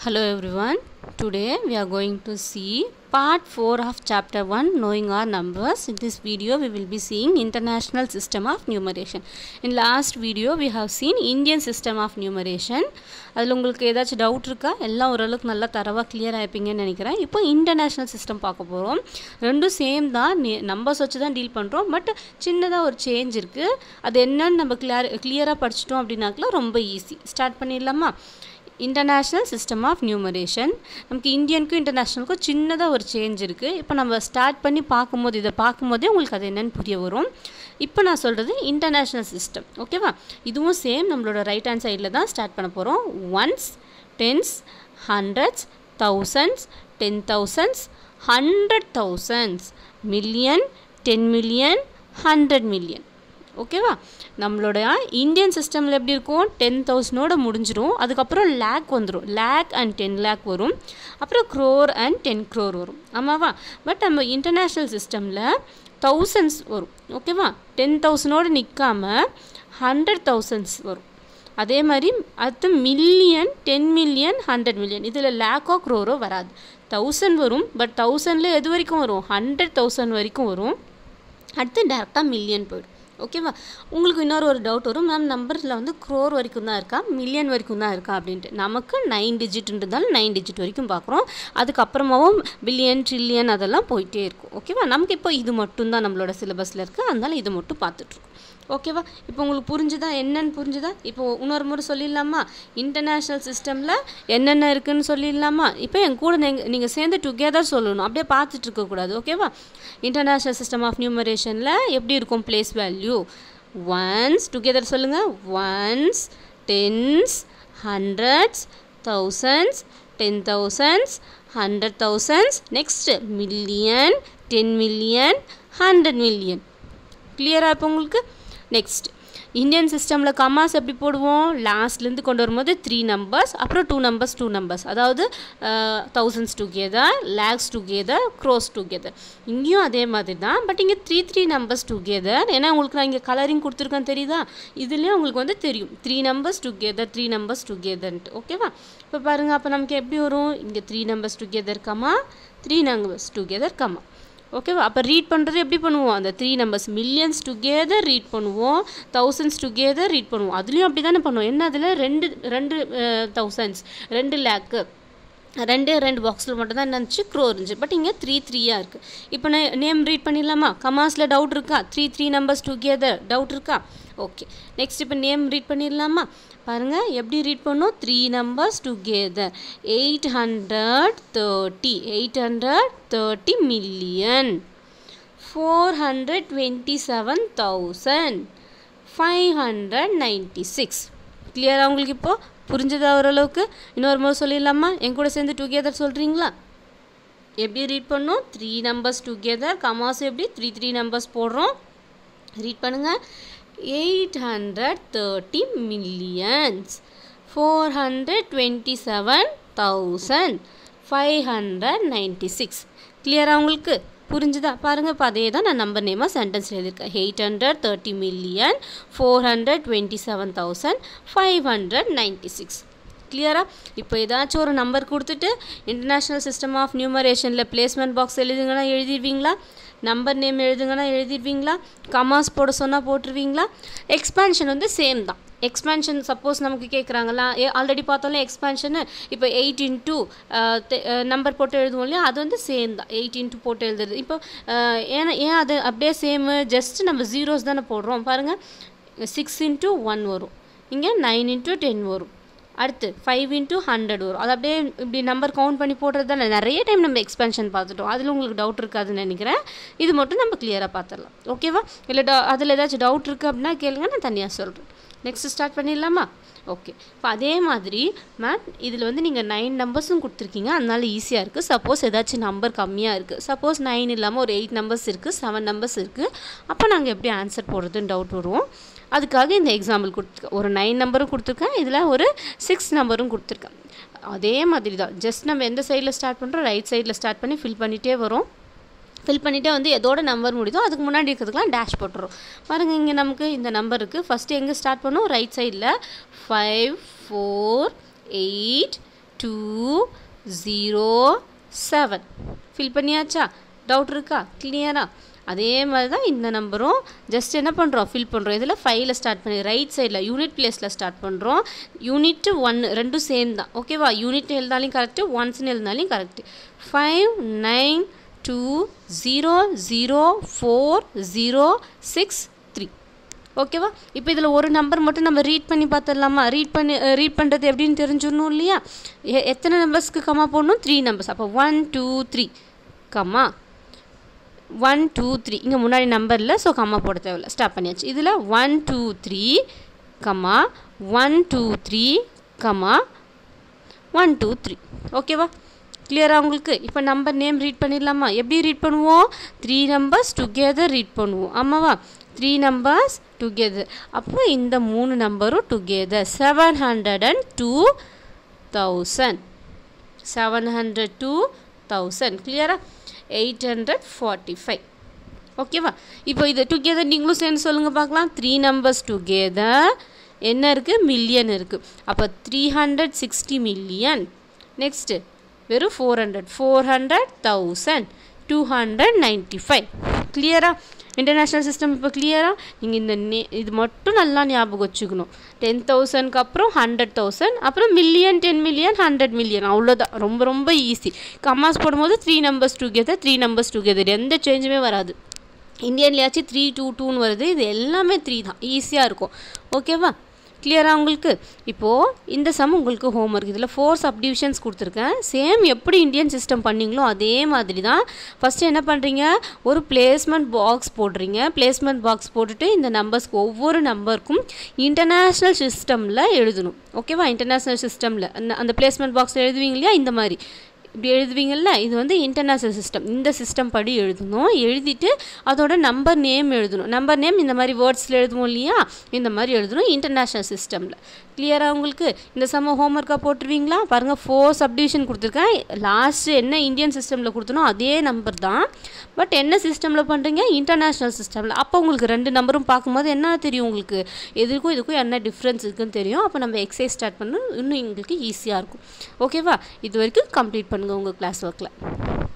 Hello everyone. Today we are going to see part 4 of chapter 1 knowing our numbers. In this video we will be seeing international system of numeration. In last video we have seen Indian system of numeration. அதில் உங்களுக்கு ஏதாச்சும் doubt இருக்கா எல்லாம் ஓரளவுக்கு நல்லா தரவாக clear ஆகிப்பீங்கன்னு நினைக்கிறேன் இப்போ இன்டர்நேஷ்னல் சிஸ்டம் பார்க்க போகிறோம் ரெண்டும் சேம் தான் நம்பர்ஸ் வச்சு தான் டீல் பண்ணுறோம் பட் சின்னதாக ஒரு சேஞ்ச் இருக்குது அது என்னன்னு நம்ம கிளியர் கிளியராக படிச்சிட்டோம் அப்படின்னாக்கல ரொம்ப ஈஸி ஸ்டார்ட் பண்ணிடலாமா இன்டர்நேஷ்னல் சிஸ்டம் ஆஃப் நியூமரேஷன் நமக்கு இந்தியனுக்கும் இன்டர்நேஷ்னலுக்கும் சின்னதாக ஒரு சேஞ்ச் இருக்குது இப்போ நம்ம ஸ்டார்ட் பண்ணி பார்க்கும்போது இதை பார்க்கும்போதே உங்களுக்கு அது என்னென்னு புரிய வரும் இப்போ நான் சொல்கிறது இன்டர்நேஷ்னல் சிஸ்டம் ஓகேவா இதுவும் சேம் நம்மளோட ரைட் ஹேண்ட் சைடில் தான் ஸ்டார்ட் பண்ண போகிறோம் ones tens hundreds thousands ten thousands hundred thousands million ten million hundred million ஓகேவா நம்மளோட இந்தியன் சிஸ்டமில் எப்படி இருக்கும் டென் தௌசண்டோட முடிஞ்சிடும் அதுக்கப்புறம் லேக் வந்துடும் லேக் அண்ட் டென் லேக் வரும் அப்புறம் க்ரோர் அண்ட் டென் க்ரோர் வரும் ஆமாவா பட் நம்ம இன்டர்நேஷ்னல் சிஸ்டமில் தௌசண்ட்ஸ் வரும் ஓகேவா டென் தௌசண்டோடு நிற்காம ஹண்ட்ரட் தௌசண்ட்ஸ் வரும் அதே மாதிரி அடுத்து million ten million hundred million இதில் லேக்கோ க்ரோரோ வராது தௌசண்ட் வரும் பட் தௌசண்டில் எது வரைக்கும் வரும் ஹண்ட்ரட் தௌசண்ட் வரைக்கும் வரும் அடுத்து டேரெக்டாக மில்லியன் போயிடும் ஓகேவா உங்களுக்கு இன்னொரு ஒரு டவுட் வரும் மேம் நம்பரில் வந்து க்ரோர் வரைக்கும் தான் இருக்கா மில்லியன் வரைக்கும் தான் இருக்கா அப்படின்ட்டு நமக்கு நைன் டிஜிட்ன்றதால நைன் டிஜிட் வரைக்கும் பார்க்குறோம் அதுக்கப்புறமாவும் பில்லியன் ட்ரில்லியன் அதெல்லாம் போயிட்டே இருக்கும் ஓகேவா நமக்கு இப்போ இது மட்டும்தான் நம்மளோட சிலபஸில் இருக்குது அதனால இதை மட்டும் பார்த்துட்ருக்கோம் ஓகேவா இப்போ உங்களுக்கு புரிஞ்சுதா என்னன்னு புரிஞ்சுதா இப்போ இன்னொரு முறை சொல்லிடலாமா இன்டர்நேஷ்னல் சிஸ்டமில் என்னென்ன இருக்குதுன்னு சொல்லிடலாமா இப்போ என் கூட நீங்கள் நீங்கள் சேர்ந்து டுகெதர் சொல்லணும் அப்படியே பார்த்துட்டு இருக்கக்கூடாது ஓகேவா இன்டர்நேஷ்னல் சிஸ்டம் ஆஃப் நியூமரேஷனில் எப்படி இருக்கும் பிளேஸ் வேல்யூ ஒன்ஸ் டுகெதர் சொல்லுங்கள் ones tens hundreds thousands ten thousands hundred thousands next million ten million hundred million கிளியராக இப்போ உங்களுக்கு நெக்ஸ்ட் இந்தியன் சிஸ்டமில் கமாஸ் எப்படி போடுவோம் லாஸ்ட்லேருந்து கொண்டு வரும்போது த்ரீ நம்பர்ஸ் அப்புறம் டூ நம்பர்ஸ் டூ நம்பர்ஸ் அதாவது thousands together lakhs together crores together இங்கேயும் அதே மாதிரி தான் பட் இங்கே த்ரீ த்ரீ நம்பர்ஸ் டுகெதர் ஏன்னா உங்களுக்கு நான் இங்கே கலரிங் கொடுத்துருக்கேன் தெரியுதா இதுலேயும் உங்களுக்கு வந்து தெரியும் three numbers together three numbers டுகெதர்ன்ட்டு ஓகேவா இப்போ பாருங்கள் அப்போ நமக்கு எப்படி வரும் இங்கே three numbers together comma three numbers together comma ஓகேவா அப்போ ரீட் பண்ணுறது எப்படி பண்ணுவோம் அந்த three numbers millions together read பண்ணுவோம் தௌசண்ட்ஸ் டுகெதர் ரீட் பண்ணுவோம் அதுலேயும் அப்படி தானே பண்ணுவோம் என்ன அதில் ரெண்டு ரெண்டு தௌசண்ட்ஸ் ரெண்டு லேக்கு ரெண்டு ரெண்டு பாக்ஸில் மட்டும் தான் இருந்துச்சு க்ரோ இருந்துச்சு பட் இங்கே த்ரீ த்ரீயாக இருக்குது இப்போ நான் நேம் ரீட் பண்ணிடலாமா கமாஸில் டவுட் இருக்கா three three numbers together doubt இருக்கா ஓகே நெக்ஸ்ட் இப்போ நேம் ரீட் பண்ணிடலாமா பாருங்கள் எப்படி ரீட் பண்ணோம் three numbers together eight hundred thirty eight hundred thirty million four hundred twenty seven thousand five hundred ninety six கிளியராக உங்களுக்கு இப்போது புரிஞ்சதா ஓரளவுக்கு இன்னொரு முறை சொல்லிடலாமா என் கூட சேர்ந்து டுகெதர் சொல்கிறீங்களா எப்படி ரீட் பண்ணோம் த்ரீ நம்பர்ஸ் டுகெதர் கமாஸ் எப்படி த்ரீ த்ரீ நம்பர்ஸ் போடுறோம் ரீட் பண்ணுங்கள் eight hundred thirty millions four hundred twenty seven thousand five hundred ninety six கிளியராக உங்களுக்கு புரிஞ்சுதா பாருங்கள் இப்போ அதே தான் நான் நம்பர் நேமாக சென்டென்ஸ் எழுதியிருக்கேன் eight hundred thirty million four hundred twenty seven thousand five hundred ninety six கிளியராக இப்போ ஏதாச்சும் ஒரு நம்பர் கொடுத்துட்டு இன்டர்நேஷ்னல் சிஸ்டம் ஆஃப் நியூமரேஷனில் பிளேஸ்மெண்ட் பாக்ஸ் எழுதுங்கன்னா எழுதிடுவீங்களா நம்பர் நேம் எழுதுங்கன்னா எழுதிடுவீங்களா கமாஸ் போட சொன்னால் போட்டுருவீங்களா எக்ஸ்பேன்ஷன் வந்து சேம் தான் எக்ஸ்பேன்ஷன் சப்போஸ் நமக்கு கேட்குறாங்களா ஆல்ரெடி பார்த்தோம்ல எக்ஸ்பேன்ஷனு இப்போ எயிட் இன்ட்டு நம்பர் போட்டு எழுதுவோம் இல்லையா அது வந்து சேம் தான் எயிட் இன்ட்டு போட்டு எழுதுறது இப்போ ஏன்னா ஏன் அது அப்படியே சேமு ஜஸ்ட் நம்ம ஜீரோஸ் தானே போடுறோம் பாருங்கள் சிக்ஸ் இன்ட்டு ஒன் வரும் இங்கே நைன் இன்ட்டு டென் வரும் அடுத்து ஃபைவ் இன்ட்டு ஹண்ட்ரட் வரும் அது அப்படியே இப்படி நம்பர் கவுண்ட் பண்ணி போடுறது தானே நிறைய டைம் நம்ம எக்ஸ்பென்ஷன் பார்த்துட்டோம் அதில் உங்களுக்கு டவுட் இருக்காதுன்னு நினைக்கிறேன் இது மட்டும் நம்ம கிளியராக பார்த்துடலாம் ஓகேவா இல்லை ட அதில் ஏதாச்சும் டவுட் இருக்குது அப்படின்னா கேளுங்க நான் தனியாக சொல்கிறேன் நெக்ஸ்ட் ஸ்டார்ட் பண்ணிடலாமா ஓகே இப்போ அதே மாதிரி மேம் இதில் வந்து நீங்கள் நைன் நம்பர்ஸும் கொடுத்துருக்கீங்க அதனால ஈஸியாக இருக்குது சப்போஸ் ஏதாச்சும் நம்பர் கம்மியாக இருக்குது சப்போஸ் நைன் இல்லாமல் ஒரு எயிட் நம்பர்ஸ் இருக்குது செவன் நம்பர்ஸ் இருக்குது அப்போ நாங்கள் எப்படி ஆன்சர் போடுறதுன்னு டவுட் வருவோம் அதுக்காக இந்த எக்ஸாம்பிள் கொடுத்துருக்கேன் ஒரு நைன் நம்பரும் கொடுத்துருக்கேன் இதில் ஒரு சிக்ஸ் நம்பரும் கொடுத்துருக்கேன் அதே மாதிரி தான் ஜஸ்ட் நம்ம எந்த சைடில் ஸ்டார்ட் பண்ணுறோம் ரைட் சைடில் ஸ்டார்ட் பண்ணி ஃபில் பண்ணிகிட்டே வரும் ஃபில் பண்ணிவிட்டு வந்து எதோட நம்பர் முடியுதோ அதுக்கு முன்னாடி இருக்கிறதுக்குலாம் டேஷ் போட்டுரும் பாருங்கள் இங்கே நமக்கு இந்த நம்பர் இருக்குது ஃபஸ்ட்டு எங்கே ஸ்டார்ட் பண்ணோம் ரைட் சைடில் five four eight two zero seven fill பண்ணியாச்சா டவுட் இருக்கா கிளியரா அதே மாதிரி தான் இந்த நம்பரும் ஜஸ்ட் என்ன பண்ணுறோம் ஃபில் பண்ணுறோம் இதில் ஃபைவ்ல ஸ்டார்ட் பண்ணி ரைட் சைடில் யூனிட் பிளேஸில் ஸ்டார்ட் பண்ணுறோம் யூனிட் ஒன்று ரெண்டும் சேம் தான் ஓகேவா யூனிட் எழுதாலையும் கரெக்டு ஒன்ஸ்னு எழுதினாலையும் correct five nine two zero zero four zero six three ஓகேவா இப்போ இதில் ஒரு நம்பர் மட்டும் நம்ம ரீட் பண்ணி பார்த்துடலாமா ரீட் பண்ணி ரீட் பண்ணுறது எப்படின்னு தெரிஞ்சிடணும் இல்லையா எ எத்தனை நம்பர்ஸ்க்கு கம்மா போடணும் த்ரீ நம்பர்ஸ் அப்போ one two three comma one two three இங்கே முன்னாடி நம்பரில் ஸோ கம்மா போட தேவையில்ல ஸ்டாப் பண்ணியாச்சு இதில் one two three comma one two three comma one two three ஓகேவா கிளியராக உங்களுக்கு இப்போ நம்பர் நேம் ரீட் பண்ணிடலாமா எப்படி ரீட் பண்ணுவோம் த்ரீ நம்பர்ஸ் டுகெதர் ரீட் பண்ணுவோம் ஆமாவா த்ரீ நம்பர்ஸ் டுகெதர் அப்போ இந்த மூணு நம்பரும் together seven hundred and two thousand seven hundred two thousand கிளியரா எயிட் ஹண்ட்ரட் ஃபார்ட்டி ஃபைவ் ஓகேவா இப்போ இது டுகெதர் நீங்களும் சேர்ந்து சொல்லுங்கள் பார்க்கலாம் த்ரீ நம்பர்ஸ் டுகெதர் என்ன இருக்குது மில்லியன் இருக்குது அப்போ three hundred sixty million next வெறும் four hundred four hundred thousand two hundred ninety five கிளியரா இன்டர்நேஷ்னல் சிஸ்டம் இப்போ கிளியரா நீங்கள் இந்த நே இது மட்டும் நல்லா ஞாபகம் வச்சுக்கணும் டென் தௌசண்ட்க்கு அப்புறம் ஹண்ட்ரட் தௌசண்ட் அப்புறம் million ten million hundred million அவ்வளோதான் ரொம்ப ரொம்ப ஈஸி கம்மாஸ் போடும்போது three numbers together three numbers together எந்த சேஞ்சுமே வராது இந்தியன்லையாச்சும் த்ரீ டூ டூன்னு வருது இது எல்லாமே த்ரீ தான் ஈஸியாக இருக்கும் ஓகேவா கிளியராக உங்களுக்கு இப்போது இந்த சம் உங்களுக்கு ஹோம்ஒர்க் இதில் ஃபோர் சப்டிவிஷன்ஸ் கொடுத்துருக்கேன் சேம் எப்படி இந்தியன் சிஸ்டம் பண்ணிங்களோ அதே மாதிரி தான் ஃபஸ்ட்டு என்ன பண்ணுறீங்க ஒரு பிளேஸ்மெண்ட் பாக்ஸ் போடுறீங்க பிளேஸ்மெண்ட் பாக்ஸ் போட்டுட்டு இந்த நம்பர்ஸ்க்கு ஒவ்வொரு நம்பருக்கும் இன்டர்நேஷ்னல் சிஸ்டமில் எழுதணும் ஓகேவா இன்டர்நேஷ்னல் சிஸ்டமில் அந்த அந்த பிளேஸ்மெண்ட் பாக்ஸ் எழுதுவீங்க இல்லையா இந்த மாதிரி இப்படி எழுதுவீங்கள்ல இது வந்து இன்டர்நேஷ்னல் சிஸ்டம் இந்த சிஸ்டம் படி எழுதணும் எழுதிட்டு அதோட நம்பர் நேம் எழுதணும் நம்பர் நேம் இந்த மாதிரி வேர்ட்ஸில் எழுதுவோம் இல்லையா இந்த மாதிரி எழுதணும் இன்டர்நேஷ்னல் சிஸ்டமில் கிளியராக உங்களுக்கு இந்த சம்ம ஹோம்ஒர்க்காக போட்டுருவீங்களா பாருங்கள் ஃபோர் சப்டிவிஷன் கொடுத்துருக்கேன் லாஸ்ட்டு என்ன இந்தியன் சிஸ்டமில் கொடுத்தனோ அதே நம்பர் தான் பட் என்ன சிஸ்டமில் பண்ணுறீங்க இன்டர்நேஷ்னல் சிஸ்டமில் அப்போ உங்களுக்கு ரெண்டு நம்பரும் பார்க்கும்போது என்ன தெரியும் உங்களுக்கு எதுக்கும் இதுக்கும் என்ன டிஃப்ரென்ஸ் இருக்குன்னு தெரியும் அப்போ நம்ம எக்ஸசைஸ் ஸ்டார்ட் பண்ணணும் இன்னும் எங்களுக்கு ஈஸியாக இருக்கும் ஓகேவா இது வரைக்கும் கம்ப்ளீட் பண்ணுங்கள் உங்கள் கிளாஸ் ஒர்க்கில்